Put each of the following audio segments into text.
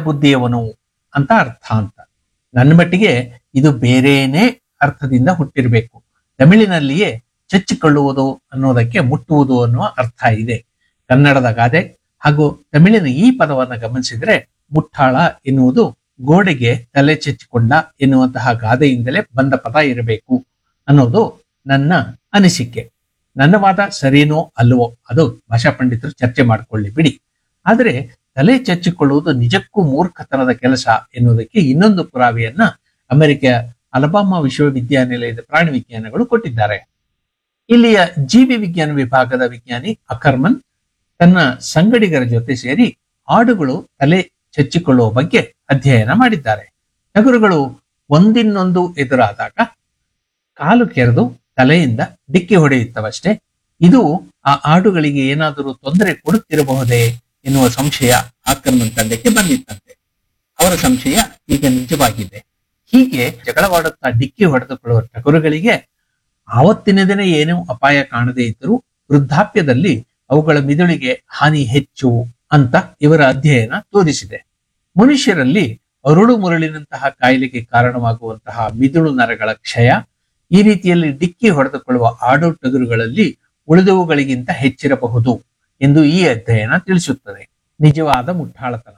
ಬುದ್ಧಿಯವನು ಅಂತ ಅರ್ಥ ಅಂತ ನನ್ನ ಮಟ್ಟಿಗೆ ಇದು ಬೇರೇನೇ ಅರ್ಥದಿಂದ ಹುಟ್ಟಿರಬೇಕು ತಮಿಳಿನಲ್ಲಿಯೇ ಚಚ್ಚಿಕೊಳ್ಳುವುದು ಅನ್ನೋದಕ್ಕೆ ಮುಟ್ಟುವುದು ಅನ್ನುವ ಅರ್ಥ ಇದೆ ಕನ್ನಡದ ಗಾದೆ ಹಾಗೂ ತಮಿಳಿನ ಈ ಪದವನ್ನು ಗಮನಿಸಿದ್ರೆ ಮುಟ್ಟಾಳ ಎನ್ನುವುದು ಗೋಡೆಗೆ ತಲೆ ಚೆಚ್ಚಿಕೊಂಡ ಎನ್ನುವಂತಹ ಗಾದೆಯಿಂದಲೇ ಬಂದ ಪದ ಇರಬೇಕು ಅನ್ನೋದು ನನ್ನ ಅನಿಸಿಕೆ ನನ್ನ ವಾದ ಸರಿನೋ ಅಲ್ವೋ ಅದು ಭಾಷಾ ಪಂಡಿತರು ಚರ್ಚೆ ಮಾಡಿಕೊಳ್ಳಿ ಬಿಡಿ ಆದರೆ ತಲೆ ಚಚ್ಚಿಕೊಳ್ಳುವುದು ನಿಜಕ್ಕೂ ಮೂರ್ಖತನದ ಕೆಲಸ ಎನ್ನುವುದಕ್ಕೆ ಇನ್ನೊಂದು ಪುರಾವೆಯನ್ನ ಅಮೆರಿಕ ಅಲಬಾಮಾ ವಿಶ್ವವಿದ್ಯಾನಿಲಯದ ಪ್ರಾಣಿ ವಿಜ್ಞಾನಗಳು ಕೊಟ್ಟಿದ್ದಾರೆ ಇಲ್ಲಿಯ ಜೀವಿ ವಿಜ್ಞಾನ ವಿಭಾಗದ ವಿಜ್ಞಾನಿ ಅಕರ್ಮನ್ ತನ್ನ ಸಂಗಡಿಗರ ಜೊತೆ ಸೇರಿ ಆಡುಗಳು ತಲೆ ಚಚ್ಚಿಕೊಳ್ಳುವ ಬಗ್ಗೆ ಅಧ್ಯಯನ ಮಾಡಿದ್ದಾರೆ ಟಗರುಗಳು ಒಂದಿನ್ನೊಂದು ಎದುರಾದಾಗ ಕಾಲು ಕೆರೆದು ತಲೆಯಿಂದ ಡಿಕ್ಕಿ ಹೊಡೆಯುತ್ತವಷ್ಟೇ ಇದು ಆ ಆಡುಗಳಿಗೆ ಏನಾದರೂ ತೊಂದರೆ ಕೊಡುತ್ತಿರಬಹುದೇ ಎನ್ನುವ ಸಂಶಯ ಆಕ್ರಮಣ ತಂಡಕ್ಕೆ ಬಂದಿತ್ತಂತೆ ಅವರ ಸಂಶಯ ಈಗ ನಿಜವಾಗಿದೆ ಹೀಗೆ ಜಗಳವಾಡುತ್ತಾ ಡಿಕ್ಕಿ ಹೊಡೆದುಕೊಳ್ಳುವ ಟಗರುಗಳಿಗೆ ಆವತ್ತಿನ ದಿನ ಏನೂ ಅಪಾಯ ಕಾಣದೇ ಇದ್ದರೂ ವೃದ್ಧಾಪ್ಯದಲ್ಲಿ ಅವುಗಳ ಮಿದುಳಿಗೆ ಹಾನಿ ಹೆಚ್ಚು ಅಂತ ಇವರ ಅಧ್ಯಯನ ತೋರಿಸಿದೆ ಮನುಷ್ಯರಲ್ಲಿ ಅರುಳು ಮುರುಳಿನಂತಹ ಕಾಯಿಲೆಗೆ ಕಾರಣವಾಗುವಂತಹ ಮಿದುಳು ನರಗಳ ಕ್ಷಯ ಈ ರೀತಿಯಲ್ಲಿ ಡಿಕ್ಕಿ ಹೊಡೆದುಕೊಳ್ಳುವ ಆಡು ಟಗರುಗಳಲ್ಲಿ ಉಳಿದವುಗಳಿಗಿಂತ ಹೆಚ್ಚಿರಬಹುದು ಎಂದು ಈ ಅಧ್ಯಯನ ತಿಳಿಸುತ್ತದೆ ನಿಜವಾದ ಮುಟ್ಟಾಳತನ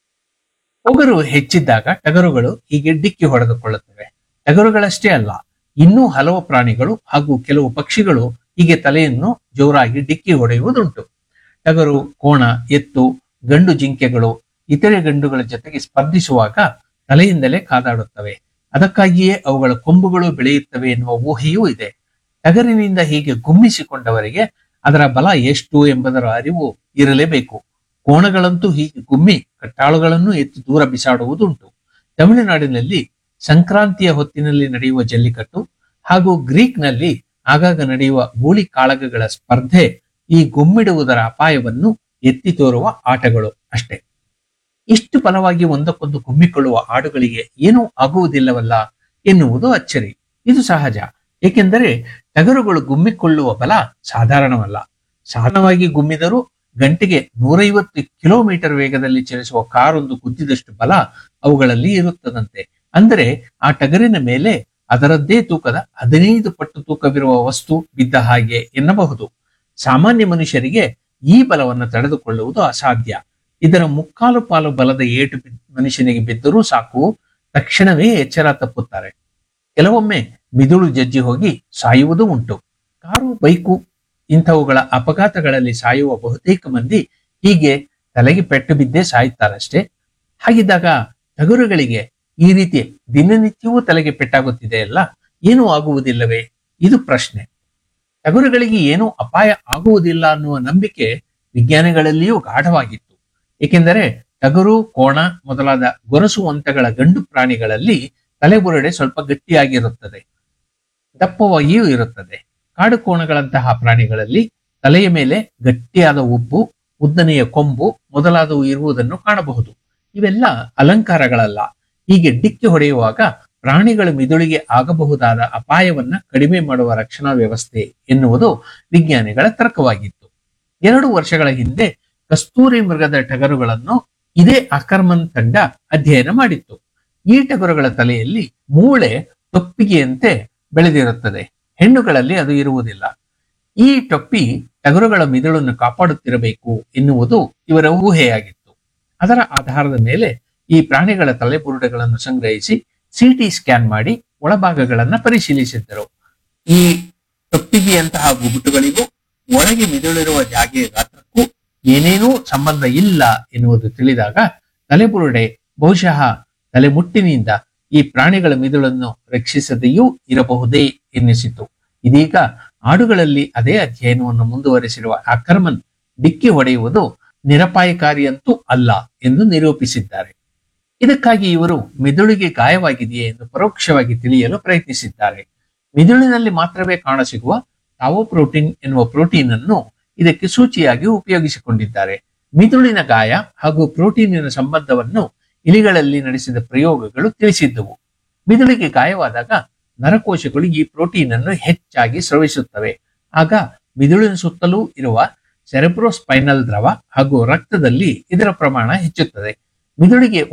ಒಗರು ಹೆಚ್ಚಿದ್ದಾಗ ಟಗರುಗಳು ಹೀಗೆ ಡಿಕ್ಕಿ ಹೊಡೆದುಕೊಳ್ಳುತ್ತವೆ ಟಗರುಗಳಷ್ಟೇ ಅಲ್ಲ ಇನ್ನೂ ಹಲವು ಪ್ರಾಣಿಗಳು ಹಾಗೂ ಕೆಲವು ಪಕ್ಷಿಗಳು ಹೀಗೆ ತಲೆಯನ್ನು ಜೋರಾಗಿ ಡಿಕ್ಕಿ ಹೊಡೆಯುವುದುಂಟು ಟಗರು ಕೋಣ ಎತ್ತು ಗಂಡು ಜಿಂಕೆಗಳು ಇತರೆ ಗಂಡುಗಳ ಜೊತೆಗೆ ಸ್ಪರ್ಧಿಸುವಾಗ ತಲೆಯಿಂದಲೇ ಕಾದಾಡುತ್ತವೆ ಅದಕ್ಕಾಗಿಯೇ ಅವುಗಳ ಕೊಂಬುಗಳು ಬೆಳೆಯುತ್ತವೆ ಎನ್ನುವ ಊಹೆಯೂ ಇದೆ ಟಗರಿನಿಂದ ಹೀಗೆ ಗುಮ್ಮಿಸಿಕೊಂಡವರಿಗೆ ಅದರ ಬಲ ಎಷ್ಟು ಎಂಬುದರ ಅರಿವು ಇರಲೇಬೇಕು ಕೋಣಗಳಂತೂ ಹೀಗೆ ಗುಮ್ಮಿ ಕಟ್ಟಾಳುಗಳನ್ನು ಎತ್ತು ದೂರ ಬಿಸಾಡುವುದುಂಟು ತಮಿಳುನಾಡಿನಲ್ಲಿ ಸಂಕ್ರಾಂತಿಯ ಹೊತ್ತಿನಲ್ಲಿ ನಡೆಯುವ ಜಲ್ಲಿಕಟ್ಟು ಹಾಗೂ ಗ್ರೀಕ್ನಲ್ಲಿ ಆಗಾಗ ನಡೆಯುವ ಗೂಳಿ ಕಾಳಗಗಳ ಸ್ಪರ್ಧೆ ಈ ಗುಮ್ಮಿಡುವುದರ ಅಪಾಯವನ್ನು ಎತ್ತಿ ತೋರುವ ಆಟಗಳು ಅಷ್ಟೇ ಇಷ್ಟು ಬಲವಾಗಿ ಒಂದಕ್ಕೊಂದು ಗುಮ್ಮಿಕೊಳ್ಳುವ ಆಡುಗಳಿಗೆ ಏನೂ ಆಗುವುದಿಲ್ಲವಲ್ಲ ಎನ್ನುವುದು ಅಚ್ಚರಿ ಇದು ಸಹಜ ಏಕೆಂದರೆ ಟಗರುಗಳು ಗುಮ್ಮಿಕೊಳ್ಳುವ ಬಲ ಸಾಧಾರಣವಲ್ಲ ಸಾಧಾರಣವಾಗಿ ಗುಮ್ಮಿದರೂ ಗಂಟೆಗೆ ನೂರೈವತ್ತು ಕಿಲೋಮೀಟರ್ ವೇಗದಲ್ಲಿ ಚಲಿಸುವ ಕಾರೊಂದು ಗುದ್ದಿದಷ್ಟು ಬಲ ಅವುಗಳಲ್ಲಿ ಇರುತ್ತದಂತೆ ಅಂದರೆ ಆ ಟಗರಿನ ಮೇಲೆ ಅದರದ್ದೇ ತೂಕದ ಹದಿನೈದು ಪಟ್ಟು ತೂಕವಿರುವ ವಸ್ತು ಬಿದ್ದ ಹಾಗೆ ಎನ್ನಬಹುದು ಸಾಮಾನ್ಯ ಮನುಷ್ಯರಿಗೆ ಈ ಬಲವನ್ನು ತಡೆದುಕೊಳ್ಳುವುದು ಅಸಾಧ್ಯ ಇದರ ಮುಕ್ಕಾಲು ಪಾಲು ಬಲದ ಏಟು ಬಿ- ಮನುಷ್ಯನಿಗೆ ಬಿದ್ದರೂ ಸಾಕು ತಕ್ಷಣವೇ ಎಚ್ಚರ ತಪ್ಪುತ್ತಾರೆ ಕೆಲವೊಮ್ಮೆ ಮಿದುಳು ಜಜ್ಜಿ ಹೋಗಿ ಸಾಯುವುದೂ ಉಂಟು ಕಾರು ಬೈಕು ಇಂಥವುಗಳ ಅಪಘಾತಗಳಲ್ಲಿ ಸಾಯುವ ಬಹುತೇಕ ಮಂದಿ ಹೀಗೆ ತಲೆಗೆ ಪೆಟ್ಟು ಬಿದ್ದೇ ಸಾಯುತ್ತಾರಷ್ಟೇ ಹಾಗಿದ್ದಾಗ ಟಗರುಗಳಿಗೆ ಈ ರೀತಿ ದಿನನಿತ್ಯವೂ ತಲೆಗೆ ಪೆಟ್ಟಾಗುತ್ತಿದೆ ಅಲ್ಲ ಏನೂ ಆಗುವುದಿಲ್ಲವೇ ಇದು ಪ್ರಶ್ನೆ ಟಗರುಗಳಿಗೆ ಏನೂ ಅಪಾಯ ಆಗುವುದಿಲ್ಲ ಅನ್ನುವ ನಂಬಿಕೆ ವಿಜ್ಞಾನಿಗಳಲ್ಲಿಯೂ ಗಾಢವಾಗಿತ್ತು ಏಕೆಂದರೆ ಟಗರು ಕೋಣ ಮೊದಲಾದ ಗೊರಸು ಒಂಟೆಗಳ ಗಂಡು ಪ್ರಾಣಿಗಳಲ್ಲಿ ತಲೆಬುರುಡೆ ಸ್ವಲ್ಪ ಗಟ್ಟಿಯಾಗಿರುತ್ತದೆ ದಪ್ಪವಾಗಿಯೂ ಇರುತ್ತದೆ ಕಾಡು ಕೋಣಗಳಂತಹ ಪ್ರಾಣಿಗಳಲ್ಲಿ ತಲೆಯ ಮೇಲೆ ಗಟ್ಟಿಯಾದ ಉಬ್ಬು ಉದ್ದನೆಯ ಕೊಂಬು ಮೊದಲಾದವು ಇರುವುದನ್ನು ಕಾಣಬಹುದು ಇವೆಲ್ಲ ಅಲಂಕಾರಗಳಲ್ಲ ಹೀಗೆ ಡಿಕ್ಕಿ ಹೊಡೆಯುವಾಗ ಪ್ರಾಣಿಗಳ ಮಿದುಳಿಗೆ ಆಗಬಹುದಾದ ಅಪಾಯವನ್ನ ಕಡಿಮೆ ಮಾಡುವ ರಕ್ಷಣಾ ವ್ಯವಸ್ಥೆ ಎನ್ನುವುದು ವಿಜ್ಞಾನಿಗಳ ತರ್ಕವಾಗಿತ್ತು ಎರಡು ವರ್ಷಗಳ ಹಿಂದೆ ಕಸ್ತೂರಿ ಮೃಗದ ಟಗರುಗಳನ್ನು ಇದೇ ಅಕರ್ಮನ್ ತಂಡ ಅಧ್ಯಯನ ಮಾಡಿತ್ತು ಈ ಟಗರುಗಳ ತಲೆಯಲ್ಲಿ ಮೂಳೆ ಟೊಪ್ಪಿಗೆಯಂತೆ ಬೆಳೆದಿರುತ್ತದೆ ಹೆಣ್ಣುಗಳಲ್ಲಿ ಅದು ಇರುವುದಿಲ್ಲ ಈ ಟೊಪ್ಪಿ ಟಗರುಗಳ ಮಿದುಳನ್ನು ಕಾಪಾಡುತ್ತಿರಬೇಕು ಎನ್ನುವುದು ಇವರ ಊಹೆಯಾಗಿತ್ತು ಅದರ ಆಧಾರದ ಮೇಲೆ ಈ ಪ್ರಾಣಿಗಳ ತಲೆಬುರುಡೆಗಳನ್ನು ಸಂಗ್ರಹಿಸಿ ಸಿಟಿ ಸ್ಕ್ಯಾನ್ ಮಾಡಿ ಒಳಭಾಗಗಳನ್ನ ಪರಿಶೀಲಿಸಿದ್ದರು ಈ ಟೊಪ್ಪಿಗೆಯಂತಹ ಗುಬುಟುಗಳಿಗೂ ಒಳಗೆ ಮಿದುಳಿರುವ ಜಾಗೆಯ ಗಾತ್ರಕ್ಕೂ ಏನೇನೂ ಸಂಬಂಧ ಇಲ್ಲ ಎನ್ನುವುದು ತಿಳಿದಾಗ ತಲೆಬುರುಡೆ ಬಹುಶಃ ತಲೆಮುಟ್ಟಿನಿಂದ ಈ ಪ್ರಾಣಿಗಳ ಮಿದುಳನ್ನು ರಕ್ಷಿಸದೆಯೂ ಇರಬಹುದೇ ಎನ್ನಿಸಿತು ಇದೀಗ ಆಡುಗಳಲ್ಲಿ ಅದೇ ಅಧ್ಯಯನವನ್ನು ಮುಂದುವರೆಸಿರುವ ಅಕರ್ಮನ್ ಡಿಕ್ಕಿ ಹೊಡೆಯುವುದು ನಿರಪಾಯಕಾರಿಯಂತೂ ಅಲ್ಲ ಎಂದು ನಿರೂಪಿಸಿದ್ದಾರೆ ಇದಕ್ಕಾಗಿ ಇವರು ಮಿದುಳಿಗೆ ಗಾಯವಾಗಿದೆಯೇ ಎಂದು ಪರೋಕ್ಷವಾಗಿ ತಿಳಿಯಲು ಪ್ರಯತ್ನಿಸಿದ್ದಾರೆ ಮಿದುಳಿನಲ್ಲಿ ಮಾತ್ರವೇ ಕಾಣಸಿಗುವ ತಾವೋ ಪ್ರೋಟೀನ್ ಎನ್ನುವ ಪ್ರೋಟೀನ್ ಅನ್ನು ಇದಕ್ಕೆ ಸೂಚಿಯಾಗಿ ಉಪಯೋಗಿಸಿಕೊಂಡಿದ್ದಾರೆ ಮಿದುಳಿನ ಗಾಯ ಹಾಗೂ ಪ್ರೋಟೀನಿನ ಸಂಬಂಧವನ್ನು ಇಲಿಗಳಲ್ಲಿ ನಡೆಸಿದ ಪ್ರಯೋಗಗಳು ತಿಳಿಸಿದ್ದವು ಮಿದುಳಿಗೆ ಗಾಯವಾದಾಗ ನರಕೋಶಗಳು ಈ ಪ್ರೋಟೀನ್ ಅನ್ನು ಹೆಚ್ಚಾಗಿ ಸ್ರವಿಸುತ್ತವೆ ಆಗ ಮಿದುಳಿನ ಸುತ್ತಲೂ ಇರುವ ಸೆರೆಬ್ರೋಸ್ಪೈನಲ್ ದ್ರವ ಹಾಗೂ ರಕ್ತದಲ್ಲಿ ಇದರ ಪ್ರಮಾಣ ಹೆಚ್ಚುತ್ತದೆ ಮಿದುಳಿಗೆ